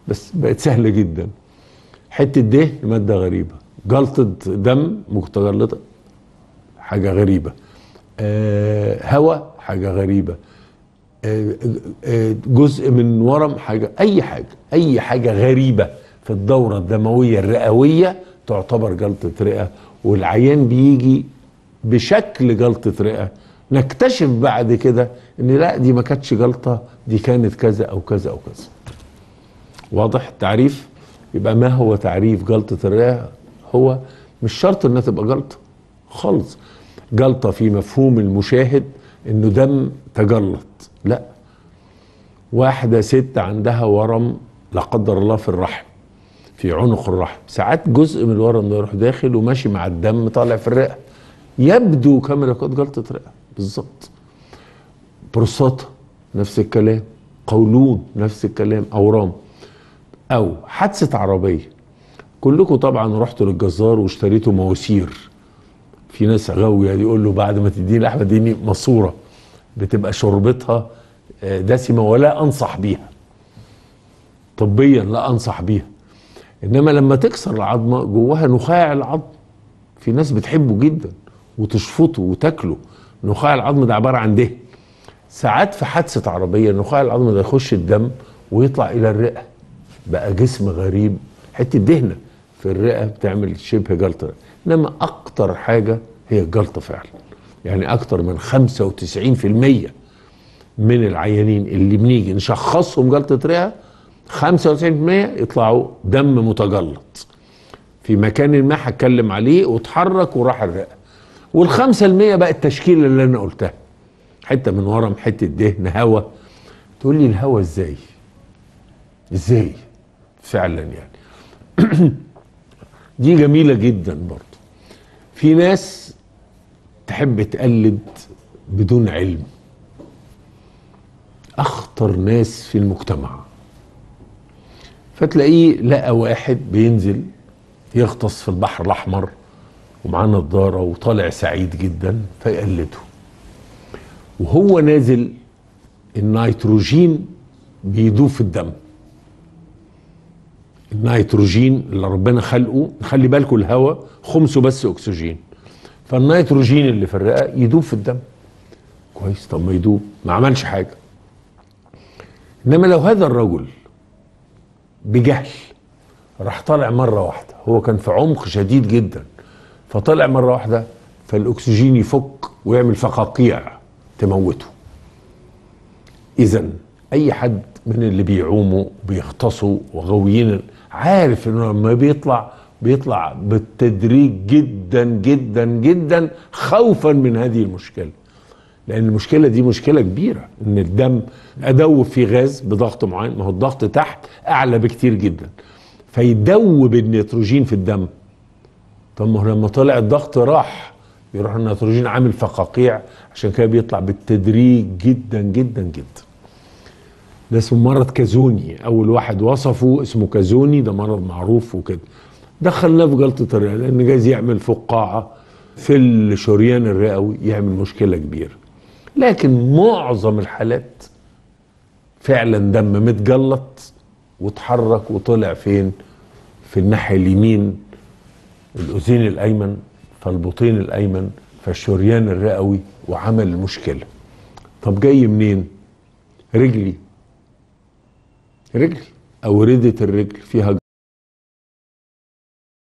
بس بقت سهله جدا حته دهن ماده غريبه جلطه دم متجلطه حاجه غريبه آه هواء حاجه غريبه آه آه جزء من ورم حاجه اي حاجه اي حاجه غريبه في الدوره الدمويه الرئويه تعتبر جلطه رئه والعيان بيجي بشكل جلطه رئه نكتشف بعد كده ان لا دي ما كانتش جلطه دي كانت كذا او كذا او كذا واضح التعريف يبقى ما هو تعريف جلطه الرئه هو مش شرط انها تبقى جلطه خالص جلطه في مفهوم المشاهد انه دم تجلط لا واحده ست عندها ورم لا قدر الله في الرحم في عنق الرحم ساعات جزء من الورم ده يروح داخل وماشي مع الدم طالع في الرئه يبدو كما لو كانت جلطه رئه بالظبط بروستاتا نفس الكلام قولون نفس الكلام اورام او حادثه عربيه كلكم طبعا رحتوا للجزار واشتريتوا مواسير في ناس غاويه يقول له بعد ما تديني لحمه اديني ماسوره بتبقى شربتها دسمه ولا انصح بيها طبيا لا انصح بيها انما لما تكسر العظمه جواها نخاع العظم في ناس بتحبه جدا وتشفطه وتاكله نخاع العظم ده عباره عن دهن ساعات في حادثه عربيه نخاع العظم ده يخش الدم ويطلع الى الرئه بقى جسم غريب حته دهنه في الرئه بتعمل شبه جلطه انما اكتر حاجه هي الجلطه فعلا يعني اكتر من 95% من العيانين اللي بنيجي نشخصهم جلطه رئه 95% يطلعوا دم متجلط في مكان ما هتكلم عليه واتحرك وراح الرئه والخمسة المية بقى التشكيلة اللي أنا قلتها حتة من ورم حتة دهن هوا تقول لي الهوا ازاي ازاي فعلا يعني دي جميلة جدا برضو في ناس تحب تقلد بدون علم اخطر ناس في المجتمع فتلاقيه لقى واحد بينزل يغطس في البحر الاحمر ومعاه نضاره وطالع سعيد جدا فيقلده وهو نازل النيتروجين بيدوب في الدم النيتروجين اللي ربنا خلقه خلي بالكم الهواء خمسه بس اكسجين فالنيتروجين اللي في الرئه يدوب في الدم كويس طب ما يدوب ما عملش حاجه انما لو هذا الرجل بجهل راح طالع مره واحده هو كان في عمق شديد جدا فطلع مره واحده فالاكسجين يفك ويعمل فقاقيع تموته اذا اي حد من اللي بيعوموا بيغطسوا وغاويين عارف انه لما بيطلع بيطلع بالتدريج جدا جدا جدا خوفا من هذه المشكله لان المشكله دي مشكله كبيره ان الدم ادوب فيه غاز بضغط معين ما هو الضغط تحت اعلى بكتير جدا فيدوب النيتروجين في الدم طب ما هو لما طلع الضغط راح يروح النيتروجين عامل فقاقيع عشان كده بيطلع بالتدريج جدا جدا جدا ده اسمه مرض كازوني اول واحد وصفه اسمه كازوني ده مرض معروف وكده دخلناه في جلطه الرئه لان جايز يعمل فقاعه في الشريان الرئوي يعمل مشكله كبيره لكن معظم الحالات فعلا دم متجلط واتحرك وطلع فين في الناحيه اليمين الاذين الايمن فالبطين الايمن فالشريان الرئوي وعمل مشكله طب جاي منين رجلي رجلي او ردة الرجل فيها